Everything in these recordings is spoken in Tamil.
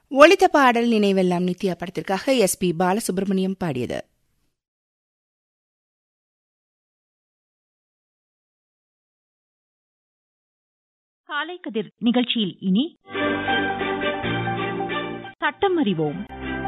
ஒளித்த பாடல் நினைவெல்லாம் நித்யா படத்திற்காக எஸ் பி பாலசுப்ரமணியம் பாடியது காலை கதிர் நிகழ்ச்சியில் இனி சட்டம் அறிவோம்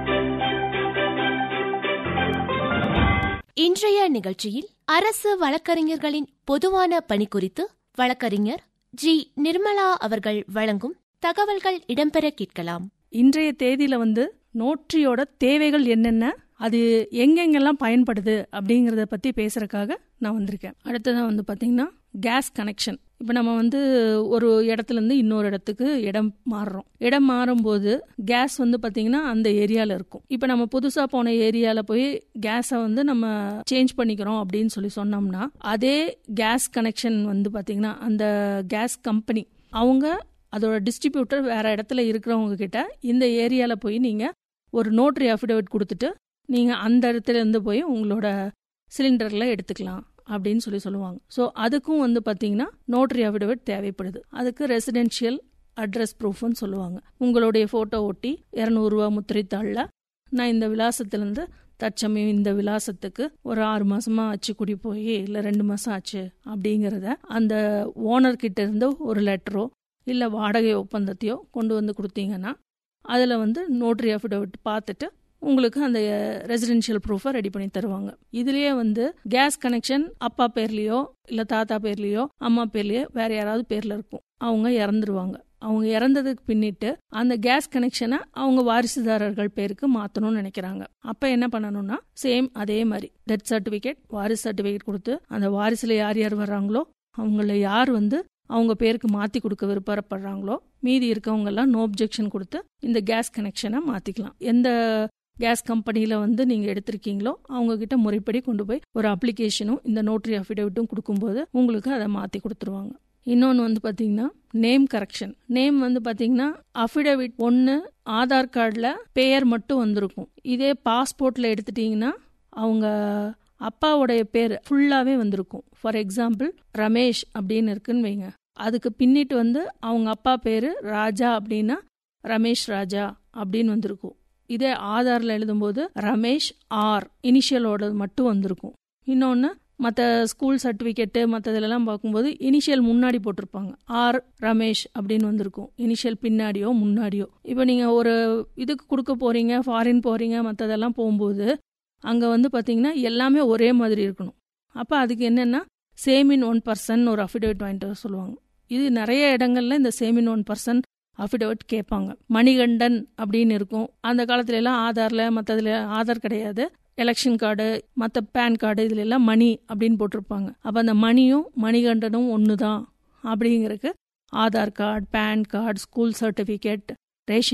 இன்றைய நிகழ்ச்சியில் அரசு வழக்கறிஞர்களின் பொதுவான பணி குறித்து வழக்கறிஞர் ஜி நிர்மலா அவர்கள் வழங்கும் தகவல்கள் இடம்பெற கேட்கலாம் இன்றைய தேதியில வந்து நோட்டரியோட தேவைகள் என்னென்ன அது எங்கெங்கெல்லாம் பயன்படுது அப்படிங்கறத பத்தி பேசுறதுக்காக நான் வந்திருக்கேன் அடுத்ததான் வந்து பாத்தீங்கன்னா கேஸ் கனெக்ஷன் இப்போ நம்ம வந்து ஒரு இடத்துல இருந்து இன்னொரு இடத்துக்கு இடம் மாறுறோம் இடம் மாறும்போது கேஸ் வந்து பாத்தீங்கன்னா அந்த ஏரியால இருக்கும் இப்போ நம்ம புதுசா போன ஏரியால போய் கேஸை வந்து நம்ம சேஞ்ச் பண்ணிக்கிறோம் அப்படின்னு சொல்லி சொன்னோம்னா அதே கேஸ் கனெக்ஷன் வந்து பாத்தீங்கன்னா அந்த கேஸ் கம்பெனி அவங்க அதோட டிஸ்ட்ரிபியூட்டர் வேற இடத்துல இருக்கிறவங்க கிட்ட இந்த ஏரியால போய் நீங்க ஒரு நோட்ரி அஃபிடவிட் கொடுத்துட்டு நீங்க அந்த இடத்துல இருந்து போய் உங்களோட சிலிண்டர்ல எடுத்துக்கலாம் அப்படின்னு சொல்லி சொல்லுவாங்க ஸோ அதுக்கும் வந்து பார்த்தீங்கன்னா நோட்ரி அஃபிடவிட் தேவைப்படுது அதுக்கு ரெசிடென்ஷியல் அட்ரஸ் ப்ரூஃப்னு சொல்லுவாங்க உங்களுடைய ஃபோட்டோ ஒட்டி இரநூறுவா முத்திரைத்தாளில் நான் இந்த விலாசத்துலேருந்து தற்சமயம் இந்த விலாசத்துக்கு ஒரு ஆறு மாசமா ஆச்சு குடி போய் இல்லை ரெண்டு மாசம் ஆச்சு அப்படிங்கிறத அந்த ஓனர் கிட்ட இருந்து ஒரு லெட்டரோ இல்லை வாடகை ஒப்பந்தத்தையோ கொண்டு வந்து கொடுத்தீங்கன்னா அதில் வந்து நோட்ரி அஃபிடவிட் பார்த்துட்டு உங்களுக்கு அந்த ரெசிடென்ஷியல் ப்ரூஃபை ரெடி பண்ணி தருவாங்க இதுலயே வந்து கேஸ் கனெக்ஷன் அப்பா பேர்லயோ இல்ல தாத்தா பேர்லயோ அம்மா பேர்லயோ வேற யாராவது பேர்ல இருக்கும் அவங்க இறந்துருவாங்க அவங்க இறந்ததுக்கு பின்னிட்டு அந்த கேஸ் கனெக்ஷனை அவங்க வாரிசுதாரர்கள் பேருக்கு மாத்தணும்னு நினைக்கிறாங்க அப்ப என்ன பண்ணணும்னா சேம் அதே மாதிரி டெத் சர்டிபிகேட் வாரிசு சர்டிபிகேட் கொடுத்து அந்த வாரிசுல யார் யார் வர்றாங்களோ அவங்கள யார் வந்து அவங்க பேருக்கு மாத்தி கொடுக்க விருப்பப்படுறாங்களோ மீதி இருக்கவங்க எல்லாம் நோ அப்ஜெக்ஷன் கொடுத்து இந்த கேஸ் கனெக்ஷனை மாத்திக்கலாம் எந்த கேஸ் கம்பெனியில வந்து நீங்க எடுத்திருக்கீங்களோ அவங்க கிட்ட முறைப்படி கொண்டு போய் ஒரு அப்ளிகேஷனும் இந்த நோட்ரி அஃபிடவிட்டும் கொடுக்கும்போது உங்களுக்கு அதை மாத்தி கொடுத்துருவாங்க இன்னொன்று வந்து பார்த்தீங்கன்னா நேம் கரெக்ஷன் நேம் வந்து பார்த்தீங்கன்னா அஃபிடவிட் ஒன்று ஆதார் கார்டில் பெயர் மட்டும் வந்திருக்கும் இதே பாஸ்போர்ட்டில் எடுத்துட்டீங்கன்னா அவங்க அப்பாவுடைய பேர் ஃபுல்லாகவே வந்திருக்கும் ஃபார் எக்ஸாம்பிள் ரமேஷ் அப்படின்னு இருக்குன்னு வைங்க அதுக்கு பின்னிட்டு வந்து அவங்க அப்பா பேர் ராஜா அப்படின்னா ரமேஷ் ராஜா அப்படின்னு வந்திருக்கும் இதே ஆதாரில் எழுதும்போது ரமேஷ் ஆர் இனிஷியலோட மட்டும் வந்திருக்கும் இன்னொன்று மற்ற ஸ்கூல் சர்டிஃபிகேட்டு மற்றதுலலாம் பார்க்கும்போது இனிஷியல் முன்னாடி போட்டிருப்பாங்க ஆர் ரமேஷ் அப்படின்னு வந்திருக்கும் இனிஷியல் பின்னாடியோ முன்னாடியோ இப்போ நீங்கள் ஒரு இதுக்கு கொடுக்க போகிறீங்க ஃபாரின் போகிறீங்க மற்றதெல்லாம் போகும்போது அங்கே வந்து பார்த்தீங்கன்னா எல்லாமே ஒரே மாதிரி இருக்கணும் அப்போ அதுக்கு என்னென்னா சேம் இன் ஒன் பர்சன் ஒரு அஃபிடேவிட் வாங்கிட்டு வர சொல்லுவாங்க இது நிறைய இடங்கள்ல இந்த same in one person affidavit கேட்பாங்க மணிகண்டன் அப்படின்னு இருக்கும் அந்த காலத்துல எல்லாம் ஆதார்ல மற்றதுல ஆதார் கிடையாது எலெக்ஷன் கார்டு மற்ற பேன் கார்டு இதுல எல்லாம் மணி அப்படின்னு போட்டிருப்பாங்க அப்போ அந்த மணியும் மணிகண்டனும் ஒன்று தான் அப்படிங்கிறதுக்கு Aadhaar card PAN card school certificate ration